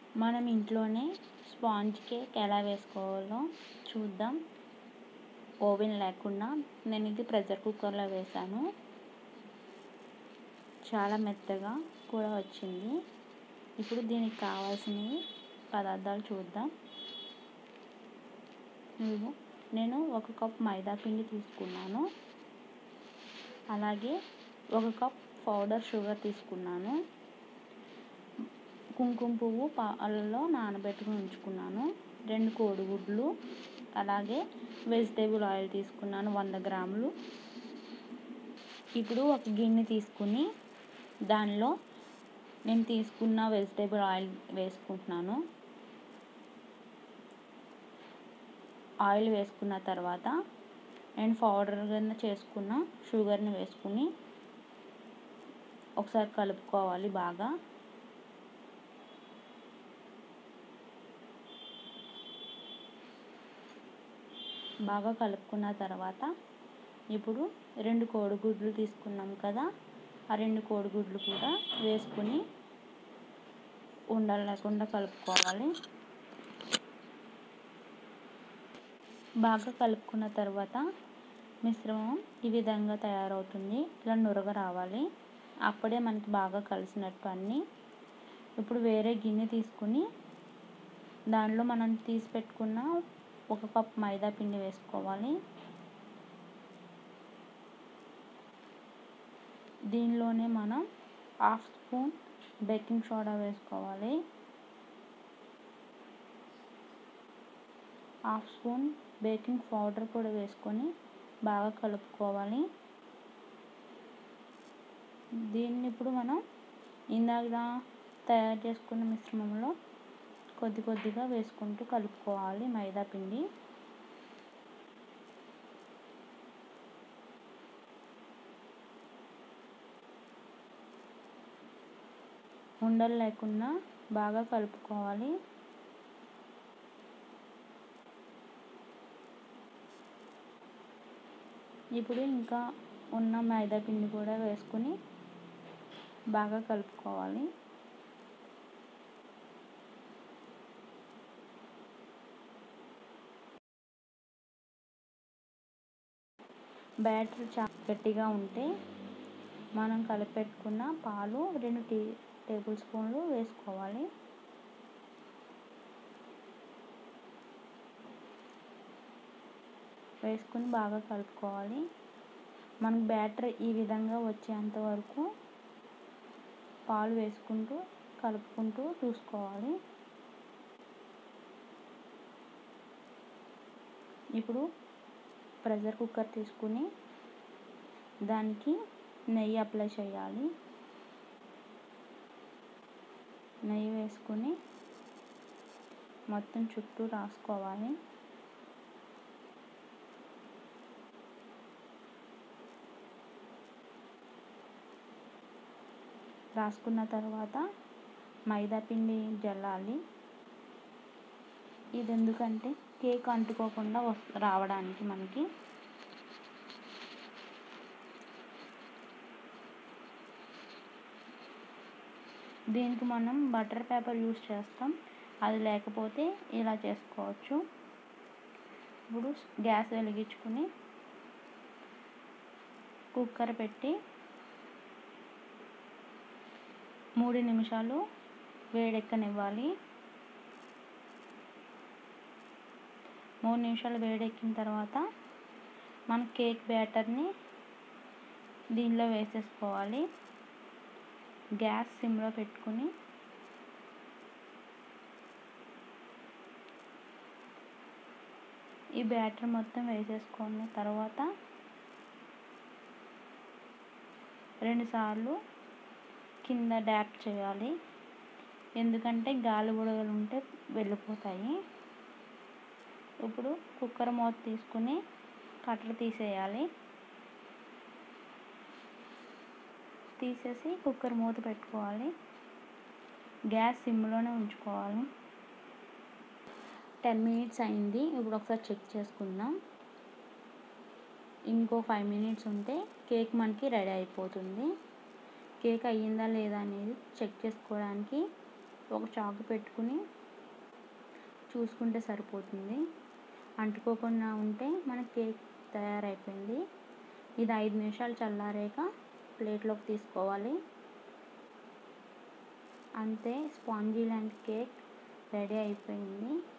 మనం ఇంట్లోనే sponge cake ఎలా వేసుకోవాలో చూద్దాం ఓవెన్ లేకుండా నేను ఇది ప్రెషర్ కుక్కర్లో వేసాను చాలా మెత్తగా కూడా వచ్చింది ఇప్పుడు దీనికి కావాల్సినవి పదార్థాలు చూద్దాం ఇదిగో నేను ఒక కప్ మైదా పిండి తీసుకున్నాను అలాగే ఒక కప్ పౌడర్ షుగర్ తీసుకున్నాను కుంకుమ పువ్వు పాలలో నానబెట్టుకుని ఉంచుకున్నాను రెండు కోడిగుడ్లు అలాగే వెజిటేబుల్ ఆయిల్ తీసుకున్నాను వంద గ్రాములు ఇప్పుడు ఒక గిన్నె తీసుకుని దానిలో నేను తీసుకున్న వెజిటేబుల్ ఆయిల్ వేసుకుంటున్నాను ఆయిల్ వేసుకున్న తర్వాత నేను పౌడర్ కింద చేసుకున్న షుగర్ని వేసుకుని ఒకసారి కలుపుకోవాలి బాగా బాగా కలుపుకున్న తర్వాత ఇప్పుడు రెండు కోడిగుడ్లు తీసుకున్నాం కదా ఆ రెండు కోడిగుడ్లు కూడా వేసుకుని ఉండలు లేకుండా కలుపుకోవాలి బాగా కలుపుకున్న తర్వాత మిశ్రమం ఈ విధంగా తయారవుతుంది ఇలా నురగ రావాలి అప్పుడే మనకి బాగా కలిసినట్టు అన్నీ ఇప్పుడు వేరే గిన్నె తీసుకుని దానిలో మనం తీసి పెట్టుకున్న ఒక కప్ మైదా పిండి వేసుకోవాలి దీనిలోనే మనం హాఫ్ స్పూన్ బేకింగ్ సోడా వేసుకోవాలి హాఫ్ స్పూన్ బేకింగ్ పౌడర్ కూడా వేసుకొని బాగా కలుపుకోవాలి దీన్ని ఇప్పుడు మనం ఇందాక తయారు చేసుకున్న మిశ్రమంలో కొద్ది కొద్దిగా వేసుకుంటూ కలుపుకోవాలి మైదా పిండి ఉండలు లేకుండా బాగా కలుపుకోవాలి ఇప్పుడు ఇంకా ఉన్న మైదా పిండి కూడా వేసుకుని బాగా కలుపుకోవాలి బ్యాటర్ చాలా గట్టిగా ఉంటే మనం కలిపెట్టుకున్న పాలు రెండు టీ టేబుల్ స్పూన్లు వేసుకోవాలి వేసుకుని బాగా కలుపుకోవాలి మనకు బ్యాటర్ ఈ విధంగా వచ్చేంత వరకు పాలు వేసుకుంటూ కలుపుకుంటూ చూసుకోవాలి ఇప్పుడు ప్రెషర్ కుక్కర్ తీసుకుని దానికి నెయ్యి అప్లై చేయాలి నెయ్యి వేసుకుని మొత్తం చుట్టూ రాసుకోవాలి రాసుకున్న తర్వాత మైదా పిండి జల్లాలి ఇది ఎందుకంటే కేక్ అంటుకోకుండా రావడానికి మనకి దీనికి మనం బటర్ పేపర్ యూస్ చేస్తాం అది లేకపోతే ఇలా చేసుకోవచ్చు ఇప్పుడు గ్యాస్ వెలిగించుకుని కుక్కర్ పెట్టి మూడు నిమిషాలు వేడెక్కనివ్వాలి మూడు నిమిషాలు వేడెక్కిన తర్వాత మన కేక్ బ్యాటర్ని దీనిలో వేసేసుకోవాలి గ్యాస్ సిమ్లో పెట్టుకుని ఈ బ్యాటర్ మొత్తం వేసేసుకున్న తర్వాత రెండుసార్లు కింద డ్యాప్ చేయాలి ఎందుకంటే గాలి బుడగలు ఉంటే వెళ్ళిపోతాయి ఇప్పుడు కుక్కర్ మూత తీసుకుని కట్టలు తీసేయాలి తీసేసి కుక్కర్ మూత పెట్టుకోవాలి గ్యాస్ సిమ్లోనే ఉంచుకోవాలి టెన్ మినిట్స్ అయింది ఇప్పుడు ఒకసారి చెక్ చేసుకుందాం ఇంకో ఫైవ్ మినిట్స్ ఉంటే కేక్ మనకి రెడీ అయిపోతుంది కేక్ అయ్యిందా లేదా అనేది చెక్ చేసుకోవడానికి ఒక చాకు పెట్టుకుని చూసుకుంటే సరిపోతుంది అంటుకోకుండా ఉంటే మన కేక్ తయారైపోయింది ఇది ఐదు నిమిషాలు చల్లారాక ప్లేట్లోకి తీసుకోవాలి అంతే స్పాంజీ లాంటి కేక్ రెడీ అయిపోయింది